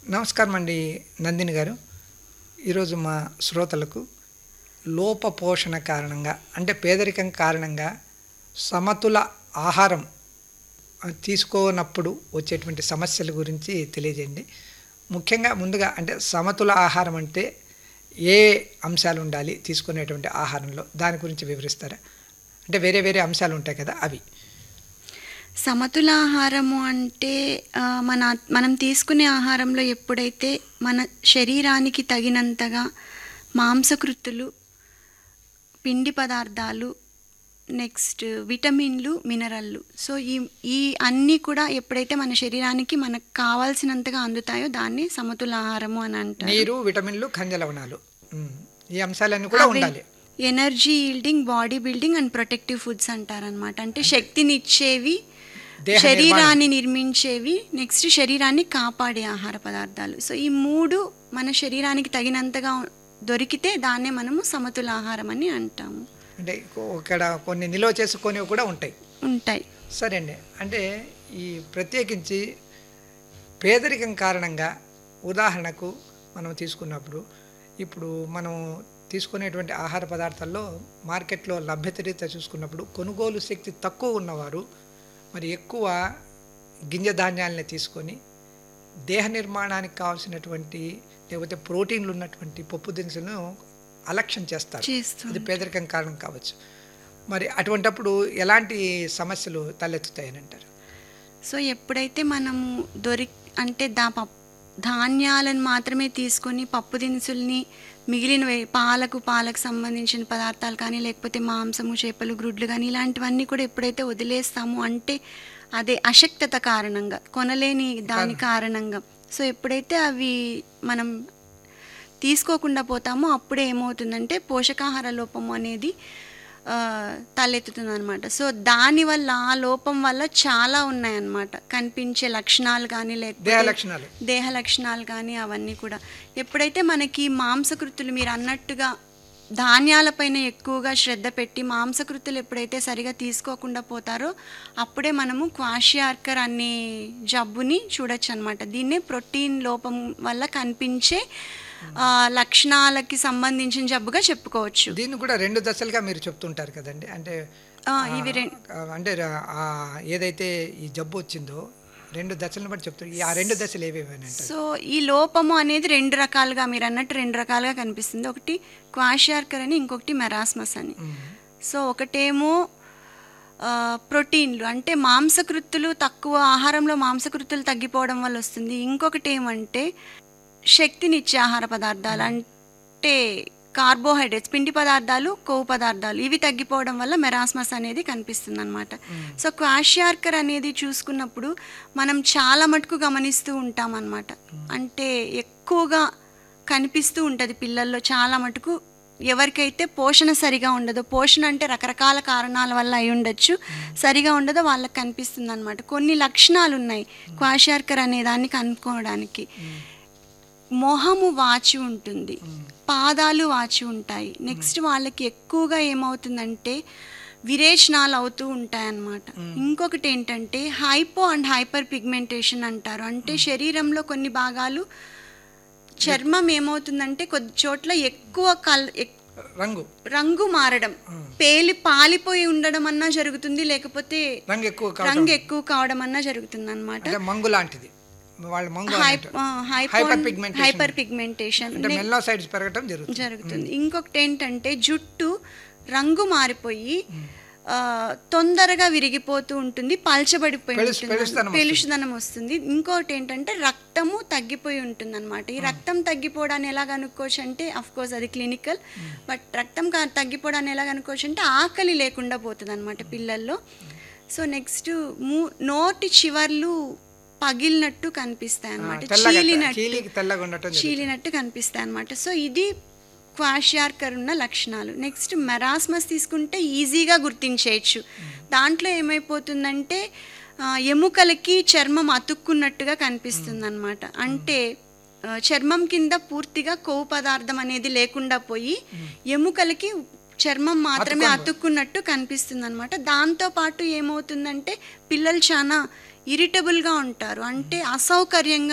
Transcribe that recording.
నమస్కారం అండి నందిని గారు ఈరోజు మా శ్రోతలకు లోపపోషణ కారణంగా అంటే పేదరికం కారణంగా సమతుల ఆహారం ఆ, తీసుకోనప్పుడు వచ్చేటువంటి సమస్యల గురించి తెలియజేయండి ముఖ్యంగా ముందుగా అంటే సమతుల ఆహారం అంటే ఏ అంశాలు ఉండాలి తీసుకునేటువంటి ఆహారంలో దాని గురించి వివరిస్తారా అంటే వేరే వేరే అంశాలు ఉంటాయి కదా అవి సమతుల ఆహారము అంటే ఆ, మన మనం తీసుకునే ఆహారంలో ఎప్పుడైతే మన శరీరానికి తగినంతగా మాంసకృత్తులు పిండి పదార్థాలు నెక్స్ట్ విటమిన్లు మినరల్లు సో ఈ ఈ అన్నీ కూడా ఎప్పుడైతే మన శరీరానికి మనకు కావాల్సినంతగా అందుతాయో దాన్ని సమతుల ఆహారము అని అంటారు నీరు విటమిన్లు ఖనిజ లవణాలు ఉమ్. ఈ అంశాలన్నీ కూడా అవి ఉండాలి energy yielding body building and protective foods అంటారనమాట అంటే శక్తినిచ్చేవి దేహ శరీరాన్ని నిర్మించేవి నెక్స్ట్ శరీరాన్ని కాపాడే ఆహార పదార్థాలు సో ఈ మూడు మన శరీరానికి తగినంతగా దొరికితే దాన్నే మనము సమతుల ఆహారం అని అంటాము అంటే కొ- ఇక్కడ కొన్ని నిల్వ చేసుకునేవి కూడా ఉంటాయి ఉంటాయి సరే అండి అంటే ఈ ప్రత్యేకించి పేదరికం కారణంగా ఉదాహరణకు మనం తీసుకున్నప్పుడు ఇప్పుడు మనం తీసుకునేటువంటి ఆహార పదార్థాల్లో మార్కెట్లో లభ్యత రీత్యా చూసుకున్నప్పుడు కొనుగోలు శక్తి తక్కువ ఉన్నవారు మరి ఎక్కువ గింజ ధాన్యాలని తీసుకొని దేహ నిర్మాణానికి కావాల్సినటువంటి లేకపోతే ప్రోటీన్లు ఉన్నటువంటి పప్పు దినుసులను అలక్ష్యం చేస్తారు చేస్తూ అది పేదరికం కారణం కావచ్చు మరి అటువంటప్పుడు ఎలాంటి సమస్యలు తలెత్తుతాయని అంటారు సో ఎప్పుడైతే మనము దొరి అంటే దా పప్ ధాన్యాలను మాత్రమే తీసుకొని పప్పు దినుసుల్ని మిగిలినవి పాలకు పాలకు సంబంధించిన పదార్థాలు కానీ లేకపోతే మాంసము చేపలు గ్రుడ్లు కానీ ఇలాంటివన్నీ కూడా ఎప్పుడైతే వదిలేస్తామో అంటే అదే అశక్తత కారణంగా కొనలేని దాని కారణంగా సో ఎప్పుడైతే అవి మనం తీసుకోకుండా పోతామో అప్పుడే ఏమవుతుందంటే పోషకాహార లోపం అనేది ఆ, తలెత్తుతుంది అనమాట సో దానివల్ల ఆ లోపం వల్ల చాలా ఉన్నాయన్నమాట కనిపించే లక్షణాలు కానీ దేహ లేకపోతే లక్షణాలు దేహ లక్షణాలు కానీ అవన్నీ కూడా ఎప్పుడైతే మనకి మాంసకృతులు మీరు అన్నట్టుగా ధాన్యాలపైన ఎక్కువగా శ్రద్ధ పెట్టి మాంసకృతులు ఎప్పుడైతే సరిగా తీసుకోకుండా పోతారో అప్పుడే మనము క్వాషియార్కర్ అనే జబ్బుని చూడొచ్చు అనమాట దీన్నే ప్రోటీన్ లోపం వల్ల కనిపించే ఆ, లక్షణాలకి సంబంధించిన జబ్బుగా చెప్పుకోవచ్చు దీన్ని కూడా రెండు దశలుగా మీరు చెప్తుంటారు కదండి అంటే ఆ, ఇవి రెం ఆ, అంటే ఆ ఏదైతే ఈ జబ్బు వచ్చిందో రెండు దశలను బట్టి చెప్తారు ఈ ఆ రెండు దశలు ఏవేవి అని అంటారు సో ఈ లోపము అనేది రెండు రకాలుగా మీరు అన్నట్టు రెండు రకాలుగా కనిపిస్తుంది ఒకటి క్వాషియార్కర్ అని ఇంకొకటి మెరాస్మస్ అని ఉమ్. సో ఒకటేమో ఆ, ప్రోటీన్లు అంటే మాంసకృత్తులు తక్కువ ఆహారంలో మాంసకృత్తులు తగ్గిపోవడం వల్ల వస్తుంది ఇంకొకటి ఏమంటే శక్తినిచ్చే ఆహార పదార్థాలు అంటే కార్బోహైడ్రేట్స్ పిండి పదార్థాలు కొవ్వు పదార్థాలు ఇవి తగ్గిపోవడం వల్ల మెరాస్మస్ అనేది కనిపిస్తుంది అనమాట సో క్వాషియార్కర్ అనేది చూసుకున్నప్పుడు మనం చాలా మటుకు గమనిస్తూ ఉంటాం అనమాట అంటే ఎక్కువగా కనిపిస్తూ ఉంటుంది పిల్లల్లో చాలా మటుకు ఎవరికైతే పోషణ సరిగా ఉండదో పోషణ అంటే రకరకాల కారణాల వల్ల అయి ఉండొచ్చు సరిగా ఉండదో వాళ్ళకి కనిపిస్తుంది అనమాట కొన్ని లక్షణాలు ఉన్నాయి క్వాషార్కర్ అనే దాన్ని కనుక్కోవడానికి మొహము వాచి ఉంటుంది పాదాలు వాచి ఉంటాయి నెక్స్ట్ వాళ్ళకి ఎక్కువగా ఏమవుతుందంటే విరేచనాలు అవుతూ ఉంటాయి అన్నమాట ఇంకొకటి ఏంటంటే హైపో అండ్ హైపర్ పిగ్మెంటేషన్ అంటారు అంటే శరీరంలో కొన్ని భాగాలు చర్మం ఏమవుతుందంటే కొద్ది చోట్ల ఎక్కువ కల్ ఎక్- రంగు రంగు మారడం పేలి పాలిపోయి ఉండడం అన్నా జరుగుతుంది లేకపోతే రంగు ఎక్కువ కావడం రంగు ఎక్కువ కావడం అన్నా జరుగుతుంది అనమాట అంటే మంగు లాంటిది వాళ్ళ మంగు హైపర్ Hyperpigmentation. హైపర్ పిగ్మెంటేషన్ అంటే మెల్నోసైడ్స్ పెరగటం జరుగుతుంది జరుగుతుంది ఇంకొకటి ఏంటంటే జుట్టు రంగు మారిపోయి ఆ, తొందరగా విరిగిపోతూ ఉంటుంది పల్చబడిపోయి పెలుసు- ఉంటుంది పెలుసుదనం వస్తుంది. పెలుసుదనం వస్తుంది ఇంకోటి ఏంటంటే రక్తము తగ్గిపోయి ఉంటుంది అనమాట ఈ రక్తం తగ్గిపోవడాన్ని ఎలా కనుక్కోవచ్చు అంటే అఫ్ కోర్స్ అది క్లినికల్ బట్ రక్తం కా- తగ్గిపోవడాన్ని ఎలా కనుక్కోవచ్చు అంటే ఆకలి లేకుండా పోతుంది అనమాట పిల్లల్లో సో నెక్స్ట్ మూ నోటి చివర్లు పగిలినట్టు కనిపిస్తాయి అనమాట తెల్లగా చీలినట్టు చీలికి తెల్లగా ఉండటం జరుగుతుంది. చీలినట్టు కనిపిస్తాయి అనమాట సో ఇది క్వాషియార్కర్ ఉన్న లక్షణాలు నెక్స్ట్ మెరాస్మస్ తీసుకుంటే ఈజీగా గుర్తించేయచ్చు దాంట్లో ఏమైపోతుందంటే ఆ, ఎముకలకి చర్మం అతుక్కున్నట్టుగా కనిపిస్తుంది అనమాట అంటే ఆ, చర్మం కింద పూర్తిగా కొవ్వు పదార్థం అనేది లేకుండా పోయి ఎముకలకి చర్మం మాత్రమే అతుక్కున్నట్టు కనిపిస్తుంది అనమాట దాంతో పాటు ఏమవుతుందంటే పిల్లలు చాలా ఇరిటబుల్గా ఉంటారు అంటే అసౌకర్యంగా